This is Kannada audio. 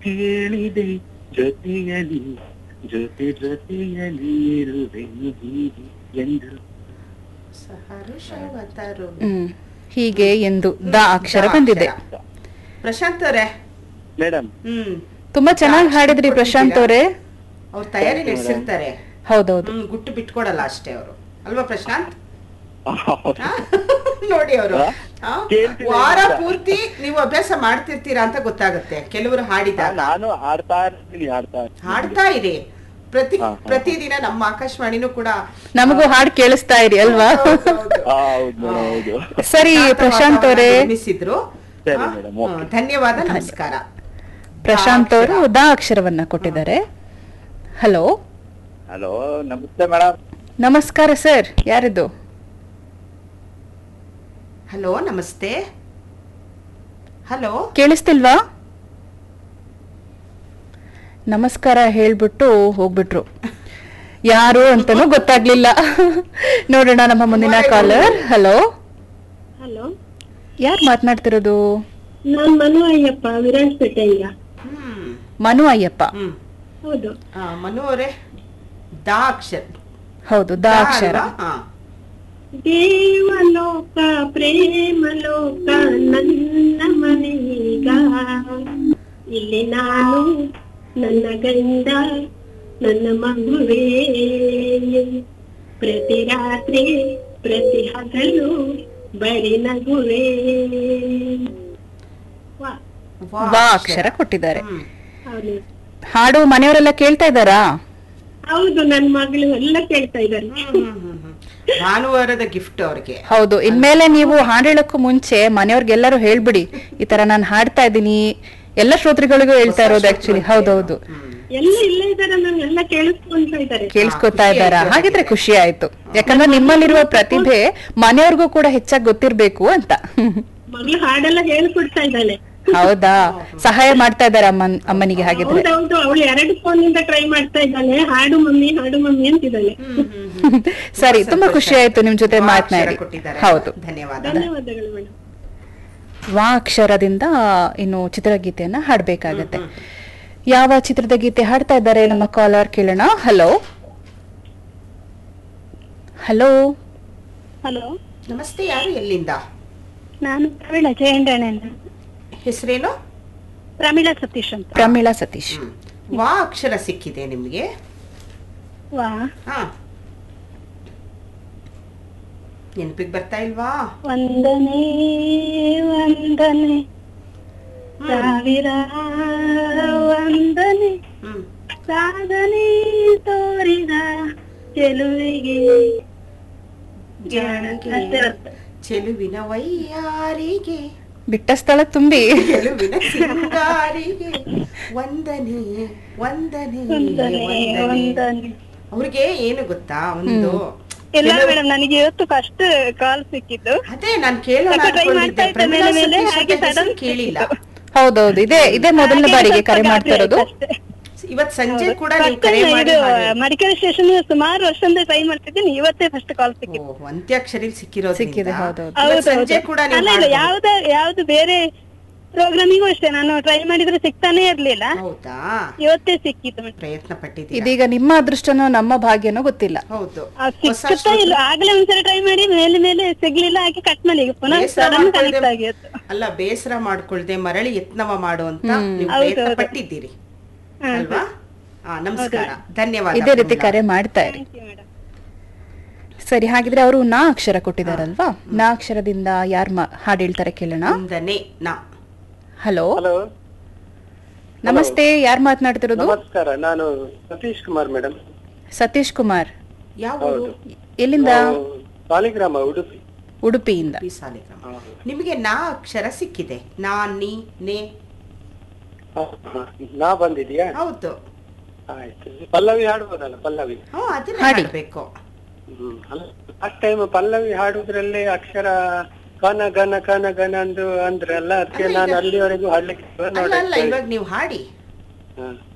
ಕೇಳಿದೆ ಜೊತೆಯಲಿ ಜೊತೆ ಜೊತೆಯಲಿ ಇರುವೆನು ಹೀಗೆ ಎಂದು ಹರುಷವತರು ಹ್ಮ್ ಹೀಗೆ ಎಂದು ದ ಅಕ್ಷರ ಬಂದಿದೆ ಪ್ರಶಾಂತ್ ಅವರೇ ಮೇಡಮ್ ಹ್ಮ್ ತುಂಬಾ ಚೆನ್ನಾಗಿ ಹಾಡಿದ್ರಿ ಪ್ರಶಾಂತ್ ಅವರೇ ಅವ್ರ ತಯಾರಿ ನಡೆಸಿರ್ತಾರೆ ಹೌದೌದು ಹ್ಮ್ ಗುಟ್ಟು ಬಿಟ್ಕೊಡಲ್ಲ ಅಷ್ಟೇ ಅವರು ಅಲ್ವಾ ಪ್ರಶಾಂತ್ ಹಾ? ನೋಡಿ ಅವರು ಕೇಳ್ತೀನಿ ವಾರ ಅಂತ. ಪೂರ್ತಿ ನೀವು ಅಭ್ಯಾಸ ಮಾಡ್ತಿರ್ತೀರಾ ಅಂತ ಗೊತ್ತಾಗುತ್ತೆ ಕೆಲವರು ಹಾಡಿದಾಗ ನಾನು ಹಾಡ್ತಾ ಇರ್ತೀನಿ ಹಾಡ್ತಾ ಇರ್ತೀನಿ. ಹಾಡ್ತಾ ಇರಿ ಪ್ರತಿ ಹಾ, ಹಾ. ಪ್ರತಿದಿನ ನಮ್ಮ ಆಕಾಶವಾಣಿನೂ ಕೂಡ ನಮಗೂ ಹಾಡು ಕೇಳಿಸ್ತಾ ಇರಿ ಅಲ್ವಾ ಹೌದು, ಆ, ಹೌದು ಮೇಡಮ್ ಹೌದು ಸರಿ ಪ್ರಶಾಂತ್ ಅವರೇ ನಿರ್ಮಿಸಿದ್ರು ಸರಿ ಹಾ? Madam, okay. ಹ್ಮ್, ಧನ್ಯವಾದ ನಮಸ್ಕಾರ ಪ್ರಶಾಂತ್ ಅವರು ದ ಅಕ್ಷರವನ್ನ ಕೊಟ್ಟಿದ್ದಾರೆ ಹಲೋ ಹಲೋ ನಮಸ್ತೆ ಮೇಡಮ್ ನಮಸ್ಕಾರ ಸರ್ ಯಾರಿದು ಹಲೋ ನಮಸ್ತೆ ಹಲೋ ಕೇಳಿಸ್ತಿಲ್ವಾ ನಮಸ್ಕಾರ ಹೇಳ್ಬಿಟ್ಟು ಹೋಗ್ಬಿಟ್ರು ಯಾರು ಅಂತಾನೂ ಗೊತ್ತಾಗ್ಲಿಲ್ಲ ನೋಡೋಣ ನಮ್ಮ ಮುಂದಿನ ಕಾಲರ್ ಹಲೋ ಹಲೋ ಯಾರು ಮಾತನಾಡ್ತಿರೋದು ನಾನ್ ಮನು ಅಯ್ಯಪ್ಪ ವಿರಾಜಪೇಟೆಯಿಂದ ಹ್ಮ್ ಮನು ಅಯ್ಯಪ್ಪ ಹ್ಮ್ ಹೌದು ಆ, ಮನು ಅವರೇ ದಾ ಅಕ್ಷರ ಹೌದು ದ ದಾ ಅಕ್ಷರ ಅಲ್ವಾ? ಹಾ. ದೇವಲೋಕ ಪ್ರೇಮಲೋಕ ನನ್ನ ಮನೆಯೀಗ ಇಲ್ಲಿ ನಾನು ನನ್ನ ಗಂಡ ನನ್ನ ಮಗುವೇ ಪ್ರತಿ ರಾತ್ರಿ ಪ್ರತಿ ಹಗಲು ಬರಿ ನಗುವೇ ವಾ ವಾ ವ ಅಕ್ಷರ ಕೊಟ್ಟಿದ್ದಾರೆ ಹ್ಮ್. ಹೌದು ಹಾಡು ಮನೆಯವರೆಲ್ಲ ಕೇಳ್ತಾ ಇದ್ದಾರಾ ಹೌದು ನನ್ ಮಗಳು ಎಲ್ಲ ಕೇಳ್ತಾ ಇದ್ದಾರೆ ಹ್ಮ್, ಹ್ಮ್, ಹ್ಮ್, ಹ್ಮ್. ಭಾನುವಾರದ ಗಿಫ್ಟ್ ಅವ್ರಿಗೆ ಹೌದು ಇನ್ಮೇಲೆ ನೀವು ಹಾಡು ಹೇಳಕ್ಕೂ ಮುಂಚೆ ಮನೆಯವ್ರಿಗೆಲ್ಲರೂ ಹೇಳ್ಬಿಡಿ ಈ ತರ ನಾನು ಹಾಡ್ತಾ ಇದ್ದೀನಿ ಎಲ್ಲ ಶ್ರೋತೃಗಳಿಗೂ ಹೇಳ್ತಾ ಇರೋದು ಆಕ್ಚುಲಿ ಹೌದೌದು ಹ್ಮ್. ಎಲ್ಲ ಇಲ್ಲೇ ಇದಾರೆ ನಾನು ಎಲ್ಲ ಕೇಳಿಸ್ಕೊಂತ ಇದ್ದಾರೆ ಕೇಳಿಸ್ಕೊತಾ ಖುಷಿ ಇದ್ದಾರಾ ಆಯ್ತು ಹಾಗಿದ್ರೆ ಖುಷಿ ಆಯ್ತು ಯಾಕಂದ್ರೆ ನಿಮ್ಮಲ್ಲಿರುವ ಪ್ರತಿಭೆ ಮನೆಯವ್ರಿಗೂ ಕೂಡ ಹೆಚ್ಚಾಗಿ ಗೊತ್ತಿರ್ಬೇಕು ಅಂತ ಮಗಳು ಹಾಡೆಲ್ಲ ಹೇಳ್ಕೊಡ್ತಾ ಇದ್ದಾಳೆ ಹೌದಾ ಸಹಾಯ ಮಾಡ್ತಾ ಇದ್ದಾರೆ ಅಮ್ಮನ್ ಅಮ್ಮನಿಗೆ ಹಾಗಿದ್ರೆ ಹೌದೌದು ಅವಳು ಎರಡು ಫೋನ್ ಇಂದ ಟ್ರೈ ಮಾಡ್ತಾ ಇದ್ದಾಳೆ ಹಾಡು ಮಮ್ಮಿ ಹಾಡು ಮಮ್ಮಿ ಅಂತಿದ್ದಾಳೆ ಹ್ಮ್, ಹ್ಮ್, ಹ್ಮ್. ಸರಿ ತುಂಬಾ ಖುಷಿ ಆಯ್ತು ನಿಮ್ ಜೊತೆ ವಾ ಅಕ್ಷರ ಮಾತನಾಡಿ ಕೊಟ್ಟಿದ್ದಾರೆ. ಹೌದು ಧನ್ಯವಾದ ಧನ್ಯವಾದಗಳು ಮೇಡಮ್ ವಾ ಅಕ್ಷರದಿಂದ ಇನ್ನು ಚಿತ್ರಗೀತೆಯನ್ನ ಹಾಡ್ಬೇಕಾಗತ್ತೆ ಯಾವ ಚಿತ್ರದ ಗೀತೆ ಹಾಡ್ತಾ ಇದ್ದಾರೆ ನಮ್ಮ ಕಾಲರ್ ಕೇಳೋಣ ಹಲೋ ಹಲೋ ಹಲೋ ನಮಸ್ತೆ ಯಾರು ಎಲ್ಲಿಂದ ನಾನು ಪ್ರಮೀಳಾ ಜಯಂಡಣ್ಣ ಹೆಸರೇನು ಪ್ರಮೀಳಾ ಸತೀಶ್ ಅಂತ ಪ್ರಮೀಳಾ ಸತೀಶ್ ಹ್ಮ್. ವಾ ಅಕ್ಷರ ಸಿಕ್ಕಿದೆ ನಿಮ್ಗೆ ವಾ ಹಾ ನೆನಪಿಗೆ ಬರ್ತಾ ಇಲ್ವಾ ವಂದನೆ ವಂದನೆ ಸಾವಿರ ವಂದನೆ ಹ್ಮ್ ಸಾಧನೆ ತೋರಿದ ಚೆಲುವಿಗೆ ಜಾಣಗೆ ಅಷ್ಟೇ ಅರ್ಥ. ಚೆಲುವಿನ ವೈಯಾರಿಗೆ ಬಿಟ್ಟ ಸ್ಥಳ ತುಂಬಿ ಚೆಲುವಿನ ಸಿಂಗಾರಿಗೆ ವಂದನೆ ವಂದನೆ ವಂದನೆ ವಂದನೆ ವಂದನೆ ಅವ್ರಿಗೆ ಏನು ಗೊತ್ತಾ ಒಂದು ಇಲ್ಲ ಕೆಲವು- ಮೇಡಮ್ ನನಗೆ ಇವತ್ತು ಫಸ್ಟ್ ಕಾಲ್ ಸಿಕ್ಕಿದ್ದು ಅದೇ ನಾನ್ ಕೇಳೋಣ ಸ್ವಲ್ಪ try ಅನ್ಕೊಂಡಿದ್ದೆ. ಮಾಡ್ತಾ ಇದ್ದೆ ಪ್ರಮೀಳಾ ಮೇಲೆ ಮೇಲೆ, ಸತೀಶ್ ಹಾಗೆ ಅಂತ ಹೆಸರು sudden ಕೇಳಿಲ್ಲ ಹೌದೌದು ಇದೇ ಇದೇ ಮೊದಲನೇ ಹಾಗೆ ಬಾರಿಗೆ ಸ್ವಲ್ಪ ಕರೆ ಗಾಬರಿ ಮಾಡ್ತಾ ಇರೋದು ಆಯ್ತು ಅಷ್ಟೇ. ಇವತ್ ಸಂಜೆ ಕೂಡ First ನೀವು ಕರೆ time ಮಾಡಿ ಇದು ಮಾಡಿ- ಮಡಿಕೇರಿ ಸ್ಟೇಷನ್ ಸುಮಾರು ವರ್ಷದಿಂದ ಟ್ರೈ ಮಾಡ್ತಿದ್ದೀನಿ ಇವತ್ತೇ ಫಸ್ಟ್ ಕಾಲ್ ಸಿಕ್ಕಿದ್ದು ಓ, ಅಂತ್ಯಾಕ್ಷರಿ ಸಿಕ್ಕಿರೋದ್ರಿಂದ ಸಿಕ್ಕಿದೆ, ಹೌದೌದು. ಇವತ್ ಹೌದು, ಸಂಜೆ ಹೌದು. ಕೂಡ ನೀವು ಅಲ್ಲ ಇಲ್ಲ ಮಾಡ್ಬೋದು. ಯಾವ್ದ ಯಾವ್ದು ಬೇರೆ ಪ್ರೋಗ್ರಾಮಿಗೂ ಅಷ್ಟೇ ನಾನು ಟ್ರೈ ಮಾಡಿದ್ರೆ ಸಿಗ್ತಾನೆ ಇರ್ಲಿಲ್ಲ ಹೌದಾ ಇವತ್ತೇ ಸಿಕ್ಕಿತ್ತು ಮೇಡಮ್ ಪ್ರಯತ್ನ ಪಟ್ಟಿದ್ದೀರಾ ಇದೀಗ ನಿಮ್ಮ ಅದೃಷ್ಟನೋ ನಮ್ಮ ಭಾಗ್ಯನೋ ಗೊತ್ತಿಲ್ಲ ಹೌದು ಆ, ಸಿಕ್ಕುತ್ತಾ ಇಲ್ಲ ಆಗ್ಲೇ ಒಂದ್ಸರಿ ಟ್ರೈ ಮಾಡಿ ಮೇಲೆ ಮೇಲೆ ಸಿಗ್ಲಿಲ್ಲ ಹಾಗೆ ಕಟ್ ಮಾಡಿ ಈಗ ಪುನಃ ಬೇಸರ ಸಡನ್ ಕನೆಕ್ಟ್ ಮಾಡ್ಕೊಳ್ದೆ- ಆಗಿತ್ತು ಅಲ್ಲ ಬೇಸರ ಮಾಡ್ಕೊಳ್ದೆ ಮರಳಿ ಯತ್ನವ ಮಾಡು ಅಂತ ನೀವು ಹೌದು, ಪ್ರಯತ್ನ ಹೌದು. ಪಟ್ಟಿದ್ದೀರಿ ಅಲ್ವಾ ಹಾ ನಮಸ್ಕಾರ ಧನ್ಯವಾದ ಇದೇ ರೀತಿ ಪ್ರಮೀಳಾ. ಕರೆ ಮಾಡ್ತಾ ಇರಿ Thank you, madam. ಸರಿ ಹಾಗಿದ್ರೆ ಅವರು ನಾ ಅಕ್ಷರ ಕೊಟ್ಟಿದಾರಲ್ವಾ ನಾ ಅಕ್ಷರದಿಂದ ಯಾರು ಹಾಡು ಹೇಳ್ತಾರೆ ಕೇಳೋಣ ವಂದನೆ ನಾ ಹಲೋ ಹಲೋ ನಮಸ್ತೆ ಯಾರು ಮಾತನಾಡ್ತಿರೋದು ನಮಸ್ಕಾರ ನಾನು ಸತೀಶ್ ಕುಮಾರ್ ಮೇಡಮ್ ಸತೀಶ್ ಕುಮಾರ್ ಯಾವ ಊರು? ಎಲ್ಲಿಂದ ಸಾಲಿಗ್ರಾಮ ಉಡುಪಿ ಉಡುಪಿಯಿಂದ ಪಿ ಸಾಲಿಗ್ರಾಮ ನಿಮಗೆ ನಾ ಅಕ್ಷರ ಸಿಕ್ಕಿದೆ ನಾ ನೀ ನೇ ಹ, ಹ. ನಾ ಬಂದಿದ್ಯಾ ಹೌದು ಆಯ್ತು ಪಲ್ಲವಿ ಹಾಡ್ಬೋದಲ್ಲ ಪಲ್ಲವಿ ಹ್ಮ್ ಅದನ್ನ ಹಾಡಿ. ಹಾಡ್ಬೇಕು ಹ್ಮ್ ಲಾಸ್ಟ್ ಟೈಮ್ ಪಲ್ಲವಿ ಹಾಡುದ್ರಲ್ಲಿ ಅಕ್ಷರ ಕನ ಗನ ಕನ ಗನ ಅಂದು ಅಂದ್ರಲ್ಲ ಅದಕ್ಕೆ ಅಲ್ಲ, ನಾನು ಈಗ- ಅಲ್ಲಿವರೆಗೂ ಹಾಡ್ಲಿಕ್ಕೆ ಅಲ್ಲ ಅಲ್ಲ ನೋಡಿ ಇವಾಗ ನೀವು ಹಾಡಿ ಹ.